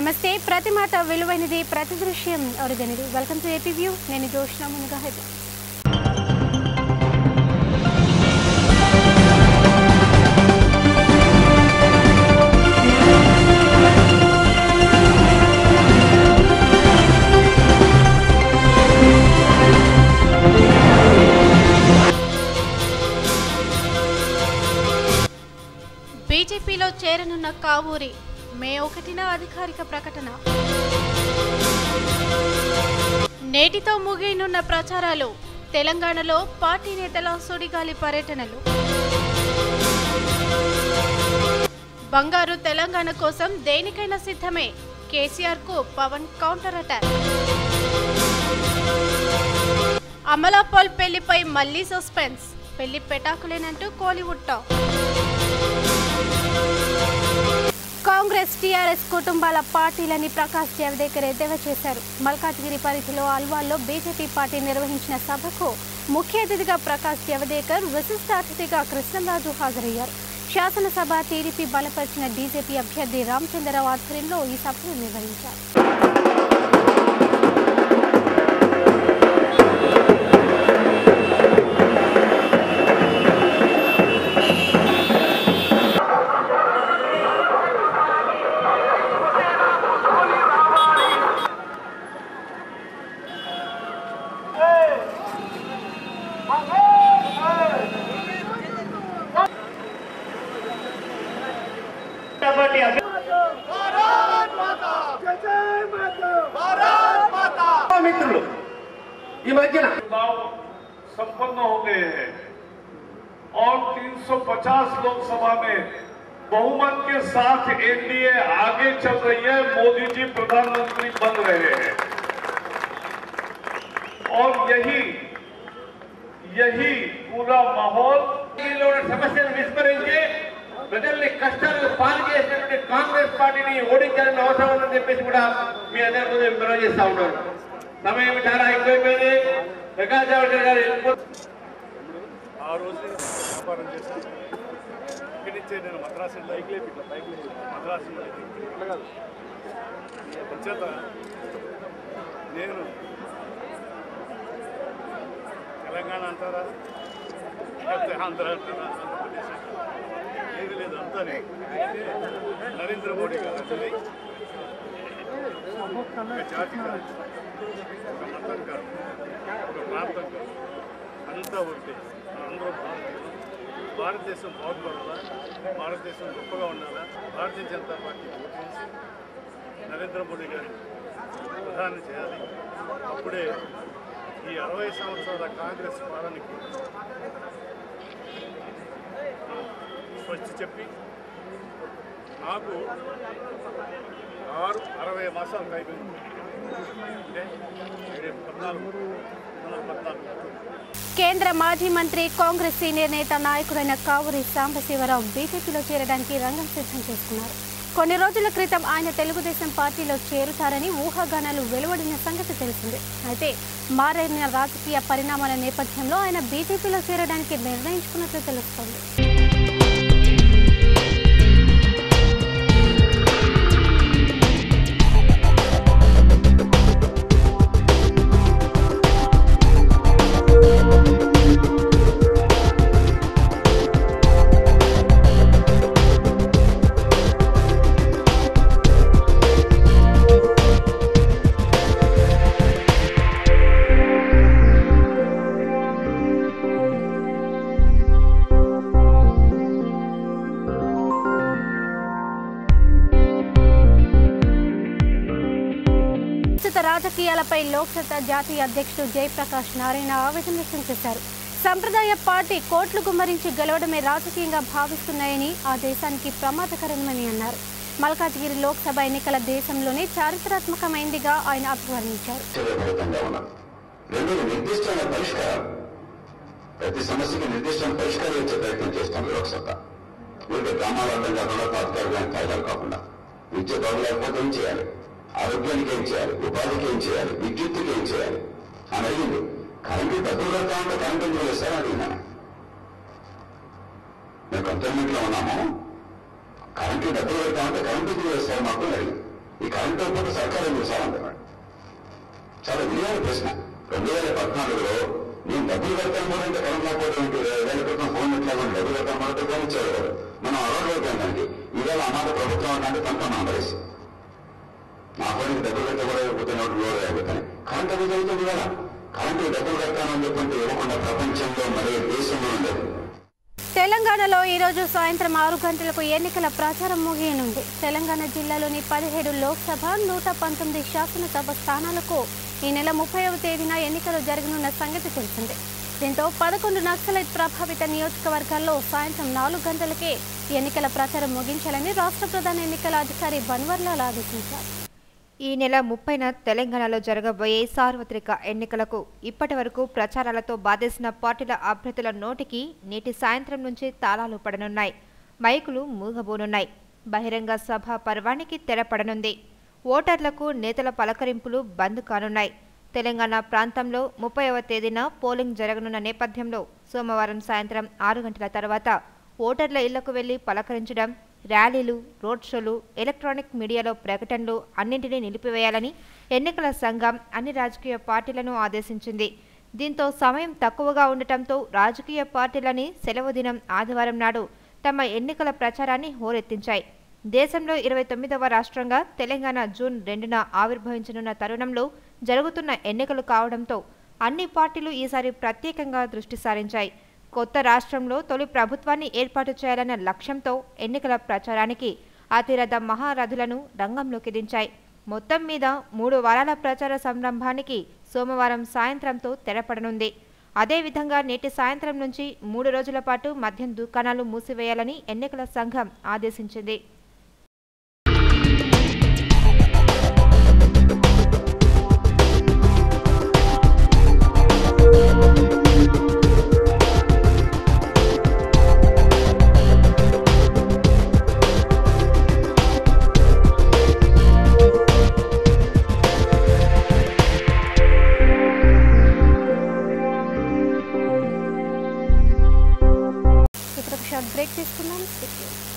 నమస్తే ప్రతి మాట విలువైనది ప్రతి దృశ్యం అరుదైనది వెల్కమ్ టు ఏపీ వ్యూ నేను జోష్నా ముందుగా హెడ్లైన్స్ బీజేపీలో చేరనున్న కావూరి మే ఒకటిన అధికారిక ప్రకటన నేటితో ముగియనున్న ప్రచారాలు తెలంగాణలో పార్టీ నేతల సుడిగాలి పర్యటనలు బంగారు తెలంగాణ కోసం దేనికైనా సిద్ధమే కేసీఆర్ కు పవన్ కౌంటర్ అటాక్ అమలాపాల్ పెళ్లిపై మళ్లీ సస్పెన్స్ పెళ్లి పెటాకులేనంటూ కోలీవుడ్ టాక్ కాంగ్రెస్ టీఆర్ఎస్ కుటుంబాల పార్టీలని ప్రకాష్ జవదేకర్ ఎద్దేవా చేశారు మల్కాజ్గిరి పరిధిలో అల్వాల్లో బీజేపీ పార్టీ నిర్వహించిన సభకు ముఖ్య అతిథిగా ప్రకాష్ జవదేకర్ విశిష్ట అతిథిగా కృష్ణరాజు హాజరయ్యారు శాసనసభ టీడీపీ బలపరిచిన బీజేపీ అభ్యర్థి రామచంద్రరావు ఆధ్వర్యంలో ఈ సభను నిర్వహించారు కాబట్టి అభి- మిత్రులు ఈ మధ్యన चुनाव संपन्न हो गए हैं और 350 लोकसभा में बहुमत के साथ एनडीए आगे चल रही है मोदी जी प्रधानमंत्री बन रहे हैं और यही यही पूरा माहौल ఢిల్లీలో ఉన్న సమస్యలు విస్మరించి ప్రజల్ని కష్టాలకు పాలు చేసినటువంటి కాంగ్రెస్ పార్టీని ఓడించాలని అవసరం ఉందని చెప్పేసి కూడా మీ అందరి ముందు వివరణ చేస్తా ఉన్నాను సమయం చాలా ఎక్కువైపోయింది ప్రకాష్ జావడేకర్ గారు వెళ్ళిపో ఆ రోజు వ్యాపారం చేశాను ఇక్కడి నుంచే నేను మద్రాసు బైక్లే మద్రాసు చేత నేను తెలంగాణ అంటారా లేకపోతే ఆంధ్ర అంటారా ఆంధ్రప్రదేశ్ ఏది లేదు అంతా నేను. నరేంద్ర మోడీ గారు వచ్చింది ఒక జాతి కాదు ఒక మతం కాదు ఒక ప్రాంతం కాదు అంతా ఒకటి అందరూ భారతీయులు భారతదేశం బాగుపడాలా భారతదేశం గొప్పగా ఉండాలా భారతీయ జనతా పార్టీ ఓటు వేసి నరేంద్ర మోడీ గారిని ప్రధాని చేయాలి అప్పుడే ఈ అరవై సంవత్సరాల కాంగ్రెస్ పాలనకి స్వచ్ఛ చెప్పి నాకు ఆరు అరవై మాసాలు అయిపోయింది అంటే రేపు పద్నాలుగు మన పద్నాలుగు కేంద్ర మాజీ మంత్రి కాంగ్రెస్ సీనియర్ నేత నాయకుడైన కావూరి సాంబశివరావు బీజేపీలో చేరడానికి రంగం సిద్ధం చేసుకున్నారు కొన్ని రోజుల క్రితం ఆయన తెలుగుదేశం పార్టీలో చేరుతారని ఊహాగానాలు వెలువడిన సంగతి తెలిసిందే అయితే మారైన రాజకీయ పరిణామాల నేపథ్యంలో ఆయన బీజేపీలో చేరడానికి నిర్ణయించుకున్నట్లు తెలుస్తోంది ప్రస్తుత రాజకీయాలపై లోక్సత్తా జాతీయ అధ్యక్షుడు జయప్రకాష్ నారాయణ ఆవేదన వ్యక్తం చేశారు సంప్రదాయ పార్టీ కోట్లు గుమ్మరించి గెలవడమే రాజకీయంగా భావిస్తున్నాయని ఆ దేశానికి ప్రమాదకరమని అన్నారు మల్కాజ్గిరి లోక్సభ ఎన్నికల దేశంలోనే చారిత్రాత్మకమైందిగా ఆయన అభివర్ణించారు ఆశ్చర్యపడతంగా ఉన్నారు రెండోది నిర్దిష్టమైన పరిష్కారం ప్రతి సమస్యకి నిర్దిష్టమైన పరిష్కారం ఇచ్చే ప్రయత్నం చేస్తాం లోక్సభ వీటి గ్రామాలలో కాకుండా తాత్కాలికమైన కాయిదాలు కాకుండా విద్య బాగలేకపోతే ఏం చేయాలి ఆరోగ్యానికి ఏం చేయాలి ఉపాధికి ఏం చేయాలి విద్యుత్తుకి ఏం చేయాలి అని అడిగింది కరెంటు డబ్బులు కడతా ఉంటే కరెంటు ఎందుకు వేస్తారని అడిగినాను మేము కంటోన్మెంట్ లో ఉన్నాము కరెంటు డబ్బులు కడతా ఉంటే కరెంటు ఎందుకు వేస్తారు మాకు అని అడిగింది ఈ కరెంట్ పోతే సర్కారు ఎందుకు సాగుతున్నాడు చాలా విలువైన ప్రశ్న రెండు వేల పద్నాలుగులో నేను డబ్బులు కడతాను కూడా అంటే కరెంట్ లేకపోవడం ఏంటి వేల క్రితం ఫోన్ ఎట్లా డబ్బులు కడతాను కూడా ఫోన్ ఇచ్చేవారు మనం అలవాటు అయిపోయాం దానికి ఈవేళ అన్నమాట ప్రభుత్వం అంటే కొంత మనం పరిస్థితి నా ఫోన్కి డబ్బులు కట్టే కూడా అయిపోతే నోటు లోడ్ అయిపోతాయి కరెంట్ అది జరుగుతుంది కదా కరెంటు డబ్బులు కట్టానని చెప్పంటే ఇవ్వకుండా ప్రపంచంలో మరే దేశంలో ఉండదు తెలంగాణలో ఈరోజు సాయంత్రం ఆరు గంటలకు ఎన్నికల ప్రచారం ముగియనుంది తెలంగాణ జిల్లాలోని పదిహేడు లోక్సభ నూట పంతొమ్మిది శాసనసభ స్థానాలకు ఈ నెల ముప్పైవ తేదీన ఎన్నికలు జరగనున్న సంగతి తెలిసిందే దీంతో పదకొండు నక్సలైట్ ప్రభావిత నియోజకవర్గాల్లో సాయంత్రం నాలుగు గంటలకే ఎన్నికల ప్రచారం ముగించాలని రాష్ట్ర ప్రధాన ఎన్నికల అధికారి బన్వర్లాల్ ఆదేశించారు ఈ నెల ముప్పైన తెలంగాణలో జరగబోయే సార్వత్రిక ఎన్నికలకు ఇప్పటి వరకు ప్రచారాలతో బాధేసిన పార్టీల అభ్యర్థుల నోటికి నేటి సాయంత్రం నుంచి తాళాలు పడనున్నాయి మైకులు మూగబోనున్నాయి బహిరంగ సభ పర్వానికి తెరపడనుంది ఓటర్లకు నేతల పలకరింపులు బంద్ కానున్నాయి తెలంగాణ ప్రాంతంలో ముప్పైవ తేదీన పోలింగ్ జరగనున్న నేపథ్యంలో సోమవారం సాయంత్రం ఆరు గంటల తర్వాత ఓటర్ల ఇళ్లకు వెళ్లి పలకరించడం ర్యాలీలు రోడ్ షోలు ఎలక్ట్రానిక్ మీడియాలో ప్రకటనలు అన్నింటినీ నిలిపివేయాలని ఎన్నికల సంఘం అన్ని రాజకీయ పార్టీలను ఆదేశించింది దీంతో సమయం తక్కువగా ఉండటంతో రాజకీయ పార్టీలని సెలవు దినం ఆదివారం నాడు తమ ఎన్నికల ప్రచారాన్ని హోరెత్తించాయి దేశంలో ఇరవై తొమ్మిదవ రాష్ట్రంగా తెలంగాణ జూన్ రెండున ఆవిర్భవించనున్న తరుణంలో జరుగుతున్న ఎన్నికలు కావడంతో అన్ని పార్టీలు ఈసారి ప్రత్యేకంగా దృష్టి సారించాయి కొత్త రాష్ట్రంలో తొలి ప్రభుత్వాన్ని ఏర్పాటు చేయాలన్న లక్ష్యంతో ఎన్నికల ప్రచారానికి అతిరథ మహారథులను రంగంలోకి దించాయి మొత్తం మీద మూడు వారాల ప్రచార సంరంభానికి సోమవారం సాయంత్రంతో తెరపడనుంది అదేవిధంగా నేటి సాయంత్రం నుంచి మూడు రోజుల పాటు మద్యం దుకాణాలు మూసివేయాలని ఎన్నికల సంఘం ఆదేశించింది ఇప్పుడు ఒక షార్ట్ బ్రేక్ తీసుకుందాం